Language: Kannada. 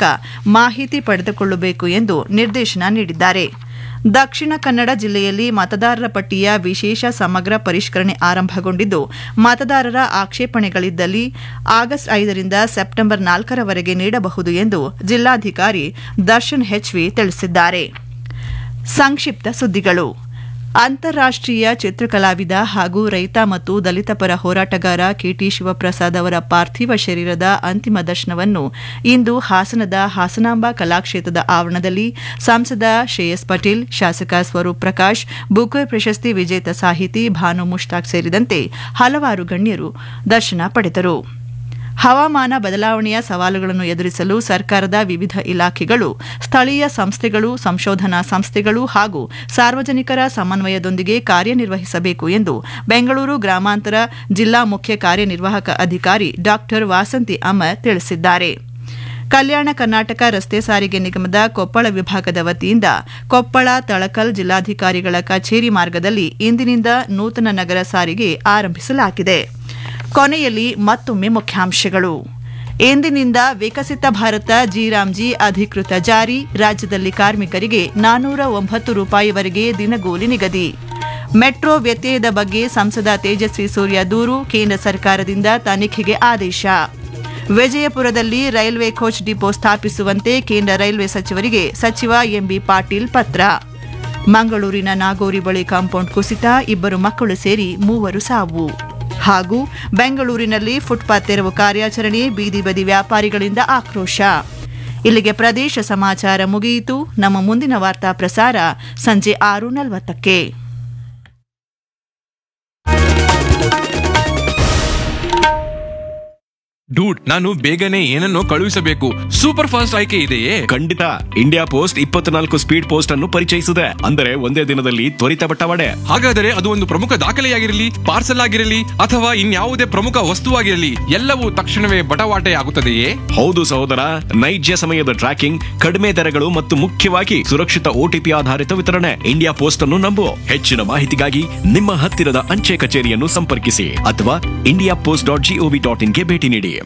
ಮೂಲಕ ಮಾಹಿತಿ ಪಡೆದುಕೊಳ್ಳಬೇಕು ಎಂದು ನಿರ್ದೇಶನ ನೀಡಿದ್ದಾರೆ ದಕ್ಷಿಣ ಕನ್ನಡ ಜಿಲ್ಲೆಯಲ್ಲಿ ಮತದಾರರ ಪಟ್ಟಿಯ ವಿಶೇಷ ಸಮಗ್ರ ಪರಿಷ್ಕರಣೆ ಆರಂಭಗೊಂಡಿದ್ದು ಮತದಾರರ ಆಕ್ಷೇಪಣೆಗಳಿದ್ದಲ್ಲಿ ಆಗಸ್ಟ್ ಐದರಿಂದ ಸೆಪ್ಟೆಂಬರ್ ನಾಲ್ಕರವರೆಗೆ ನೀಡಬಹುದು ಎಂದು ಜಿಲ್ಲಾಧಿಕಾರಿ ದರ್ಶನ್ ಹೆಚ್ವಿ ತಿಳಿಸಿದ್ದಾರೆ ಸಂಕ್ಷಿಪ್ತ ಸುದ್ದಿಗಳು ಅಂತಾರಾಷ್ಟ್ರೀಯ ಚಿತ್ರಕಲಾವಿದ ಹಾಗೂ ರೈತ ಮತ್ತು ದಲಿತ ಪರ ಹೋರಾಟಗಾರ ಕೆಟಿ ಶಿವಪ್ರಸಾದ್ ಅವರ ಪಾರ್ಥಿವ ಶರೀರದ ಅಂತಿಮ ದರ್ಶನವನ್ನು ಇಂದು ಹಾಸನದ ಹಾಸನಾಂಬ ಕಲಾಕ್ಷೇತ್ರದ ಆವರಣದಲ್ಲಿ ಸಂಸದ ಶ್ರೇಯಸ್ ಪಟೇಲ್ ಶಾಸಕ ಸ್ವರೂಪ್ ಪ್ರಕಾಶ್ ಬುಕರ್ ಪ್ರಶಸ್ತಿ ವಿಜೇತ ಸಾಹಿತಿ ಭಾನು ಮುಷ್ತಾಕ್ ಸೇರಿದಂತೆ ಹಲವಾರು ಗಣ್ಯರು ದರ್ಶನ ಪಡೆದರು ಹವಾಮಾನ ಬದಲಾವಣೆಯ ಸವಾಲುಗಳನ್ನು ಎದುರಿಸಲು ಸರ್ಕಾರದ ವಿವಿಧ ಇಲಾಖೆಗಳು ಸ್ಥಳೀಯ ಸಂಸ್ಥೆಗಳು ಸಂಶೋಧನಾ ಸಂಸ್ಥೆಗಳು ಹಾಗೂ ಸಾರ್ವಜನಿಕರ ಸಮನ್ವಯದೊಂದಿಗೆ ಕಾರ್ಯನಿರ್ವಹಿಸಬೇಕು ಎಂದು ಬೆಂಗಳೂರು ಗ್ರಾಮಾಂತರ ಜಿಲ್ಲಾ ಮುಖ್ಯ ಕಾರ್ಯನಿರ್ವಾಹಕ ಅಧಿಕಾರಿ ಡಾ ವಾಸಂತಿ ಅಮರ್ ತಿಳಿಸಿದ್ದಾರೆ ಕಲ್ಯಾಣ ಕರ್ನಾಟಕ ರಸ್ತೆ ಸಾರಿಗೆ ನಿಗಮದ ಕೊಪ್ಪಳ ವಿಭಾಗದ ವತಿಯಿಂದ ಕೊಪ್ಪಳ ತಳಕಲ್ ಜಿಲ್ಲಾಧಿಕಾರಿಗಳ ಕಚೇರಿ ಮಾರ್ಗದಲ್ಲಿ ಇಂದಿನಿಂದ ನೂತನ ನಗರ ಸಾರಿಗೆ ಆರಂಭಿಸಲಾಗಿದೆ ಕೊನೆಯಲ್ಲಿ ಮತ್ತೊಮ್ಮೆ ಮುಖ್ಯಾಂಶಗಳು ಇಂದಿನಿಂದ ವಿಕಸಿತ ಭಾರತ ಜಿರಾಮ್ಜಿ ಅಧಿಕೃತ ಜಾರಿ ರಾಜ್ಯದಲ್ಲಿ ಕಾರ್ಮಿಕರಿಗೆ ನಾನೂರ ಒಂಬತ್ತು ರೂಪಾಯಿವರೆಗೆ ದಿನಗೂಲಿ ನಿಗದಿ ಮೆಟ್ರೋ ವ್ಯತ್ಯಯದ ಬಗ್ಗೆ ಸಂಸದ ತೇಜಸ್ವಿ ಸೂರ್ಯ ದೂರು ಕೇಂದ್ರ ಸರ್ಕಾರದಿಂದ ತನಿಖೆಗೆ ಆದೇಶ ವಿಜಯಪುರದಲ್ಲಿ ರೈಲ್ವೆ ಕೋಚ್ ಡಿಪೋ ಸ್ಥಾಪಿಸುವಂತೆ ಕೇಂದ್ರ ರೈಲ್ವೆ ಸಚಿವರಿಗೆ ಸಚಿವ ಎಂಬಿ ಪಾಟೀಲ್ ಪತ್ರ ಮಂಗಳೂರಿನ ನಾಗೋರಿ ಬಳಿ ಕಾಂಪೌಂಡ್ ಕುಸಿತ ಇಬ್ಬರು ಮಕ್ಕಳು ಸೇರಿ ಮೂವರು ಸಾವು ಹಾಗೂ ಬೆಂಗಳೂರಿನಲ್ಲಿ ಫುಟ್ಪಾತ್ ತೆರವು ಕಾರ್ಯಾಚರಣೆ ಬೀದಿ ಬದಿ ವ್ಯಾಪಾರಿಗಳಿಂದ ಆಕ್ರೋಶ ಇಲ್ಲಿಗೆ ಪ್ರದೇಶ ಸಮಾಚಾರ ಮುಗಿಯಿತು ನಮ್ಮ ಮುಂದಿನ ವಾರ್ತಾ ಪ್ರಸಾರ ಸಂಜೆ ಆರು ನಲವತ್ತಕ್ಕೆ ಡೂಡ್ ನಾನು ಬೇಗನೆ ಏನನ್ನೋ ಕಳುಹಿಸಬೇಕು ಸೂಪರ್ ಫಾಸ್ಟ್ ಆಯ್ಕೆ ಇದೆಯೇ ಖಂಡಿತ ಇಂಡಿಯಾ ಪೋಸ್ಟ್ ಇಪ್ಪತ್ನಾಲ್ಕು ಸ್ಪೀಡ್ ಪೋಸ್ಟ್ ಅನ್ನು ಪರಿಚಯಿಸಿದೆ ಅಂದರೆ ಒಂದೇ ದಿನದಲ್ಲಿ ತ್ವರಿತ ಬಟ್ಟವಾಡೆ ಹಾಗಾದರೆ ಅದು ಒಂದು ಪ್ರಮುಖ ದಾಖಲೆಯಾಗಿರಲಿ ಪಾರ್ಸಲ್ ಆಗಿರಲಿ ಅಥವಾ ಇನ್ಯಾವುದೇ ಪ್ರಮುಖ ವಸ್ತುವಾಗಿರಲಿ ಎಲ್ಲವೂ ತಕ್ಷಣವೇ ಬಟವಾಟೆ ಆಗುತ್ತದೆಯೇ ಹೌದು ಸಹೋದರ ನೈಜ ಸಮಯದ ಟ್ರ್ಯಾಕಿಂಗ್ ಕಡಿಮೆ ದರಗಳು ಮತ್ತು ಮುಖ್ಯವಾಗಿ ಸುರಕ್ಷಿತ ಓಟಿಪಿ ಆಧಾರಿತ ವಿತರಣೆ ಇಂಡಿಯಾ ಪೋಸ್ಟ್ ಅನ್ನು ನಂಬು ಹೆಚ್ಚಿನ ಮಾಹಿತಿಗಾಗಿ ನಿಮ್ಮ ಹತ್ತಿರದ ಅಂಚೆ ಕಚೇರಿಯನ್ನು ಸಂಪರ್ಕಿಸಿ ಅಥವಾ India post dot G O V dot ಇನ್ಗೆ ಭೇಟಿ ನೀಡಿ